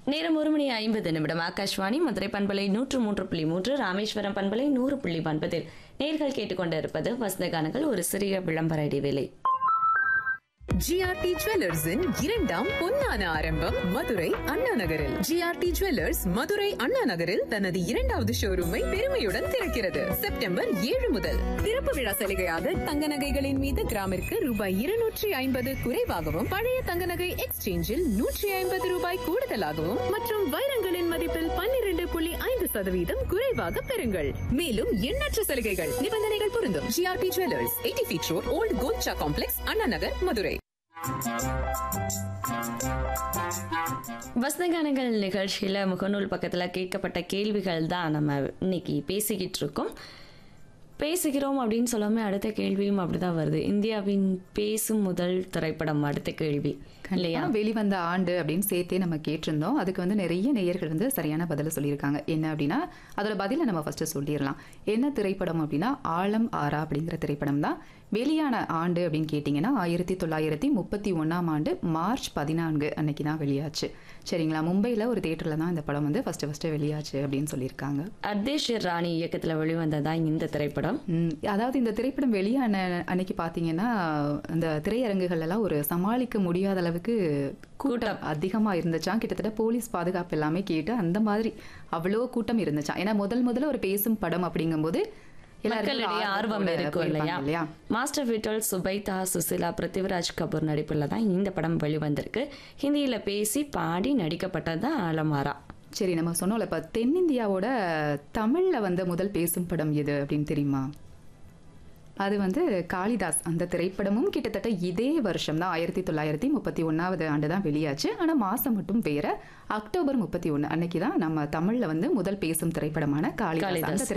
நேரம் ஒரு மணி ஐம்பது நிமிடம் ஆகாஷ்வாணி மதுரை பண்பலை நூற்று மூன்று புள்ளி மூன்று ராமேஸ்வரம் பண்பலை நூறு புள்ளி ஒன்பதில் நேர்கள் கேட்டுக்கொண்டிருப்பது வசந்தகானங்கள் ஒரு சிறிய விளம்பர இடைவேளை ஜிஆர்டி ஜுவல்லர்ஸின் இரண்டாம் பொன்னான ஆரம்பம் மதுரை அண்ணா நகரில் ஜிஆர்டி ஜுவல்லர்ஸ் மதுரை அண்ணா நகரில் தனது இரண்டாவது ஷோரூமை பெருமையுடன் திறக்கிறது செப்டம்பர் ஏழு முதல் திறப்பு விழா சலுகையாக தங்க நகைகளின் மீது கிராமிற்கு ரூபாய் இருநூற்றி ஐம்பது குறைவாகவும் பழைய தங்க நகை எக்ஸ்சேஞ்சில் நூற்றி ஐம்பது ரூபாய் கூடுதலாகவும் மற்றும் வைரங்களின் மதிப்பில் பன்னிரண்டு புள்ளி ஐந்து சதவீதம் குறைவாக பெறுங்கள் மேலும் எண்ணற்ற சலுகைகள் நிபந்தனைகள் பொருந்தும் GRT jewellers eighty feet road old Kolcha complex Anna Nagar Madurai வசந்தகானங்கள் நிகழ்ச்சியில் முகநூல் பக்கத்தில் கேட்கப்பட்ட கேள்விகள் தான் நம்ம இன்னைக்கு பேசிக்கிட்டு இருக்கோம் பேசுகிறோம் அப்படின்னு சொல்லாம அடுத்த கேள்வியும் அப்படிதான் வருது இந்தியாவின் பேசும் முதல் திரைப்படம் அடுத்த கேள்வி இல்லையா கண்டிப்பா வெளிவந்த ஆண்டு அப்படின்னு சேர்த்தே நம்ம கேட்டிருந்தோம் அதுக்கு வந்து நிறைய நேயர்கள் வந்து சரியான பதில சொல்லியிருக்காங்க என்ன அப்படின்னா அதோட பதிலை நம்ம ஃபர்ஸ்ட் சொல்லிடலாம் என்ன திரைப்படம் அப்படின்னா ஆழம் ஆரா அப்படிங்கிற திரைப்படம் தான் வெளியான ஆண்டு அப்படின்னு கேட்டிங்கன்னா ஆயிரத்தி தொள்ளாயிரத்தி முப்பத்தி ஒன்றாம் ஆண்டு மார்ச் பதினான்கு அன்னைக்கு தான் வெளியாச்சு சரிங்களா மும்பையில் ஒரு தேட்டரில் தான் இந்த படம் வந்து ஃபர்ஸ்ட் ஃபர்ஸ்ட் வெளியாச்சு அப்படின்னு சொல்லியிருக்காங்க அர்தேஷ் ராணி இயக்கத்தில் வெளிவந்ததான் இந்த திரைப்படம் ம், அதாவது இந்த திரைப்படம் வெளியான அன்னைக்கு பார்த்தீங்கன்னா அந்த திரையரங்குகள் எல்லாம் ஒரு சமாளிக்க முடியாத அளவுக்கு கூட்டம் அதிகமாக இருந்துச்சாம் கிட்டத்தட்ட போலீஸ் பாதுகாப்பு எல்லாமே கேட்டு அந்த மாதிரி அவ்வளோ கூட்டம் இருந்துச்சாம் ஏன்னா முதல் முதல்ல ஒரு பேசும் படம் அப்படிங்கும்போது எல்லாருக்கும் ஒரு மக்களிடையே ஆர்வம் ஆர்வத்தோட இருக்கும் இல்லையா போயிருப்பாங்க இல்லையா மாஸ்டர் விட்டல் சுபைதா சுசிலா பிருத்திவிராஜ் கபூர் நடிப்பில் தான் இந்த படம் வெளிவந்திருக்கு ஹிந்தியில பேசி பாடி நடிக்கப்பட்டது தான் ஆலமாரா சரி நம்ம சொன்னோம்ல இப்போ தென்னிந்தியாவோட தமிழில் வந்த முதல் பேசும் படம் எது அப்படின்னு தெரியுமா அது வந்து காளிதாஸ் அந்த திரைப்படமும் கிட்டத்தட்ட இதே வருஷம் தான் ஆயிரத்தி தொள்ளாயிரத்தி முப்பத்தி ஒன்றாவது ஆண்டு தான் வெளியாச்சு ஆனால் மாதம் மட்டும் வேற அக்டோபர் முப்பத்தி ஒன்று அன்னைக்கு தான் நம்ம தமிழில் வந்து முதல் பேசும் திரைப்படமான காளிதாஸ் காளிதாஸ். அந்த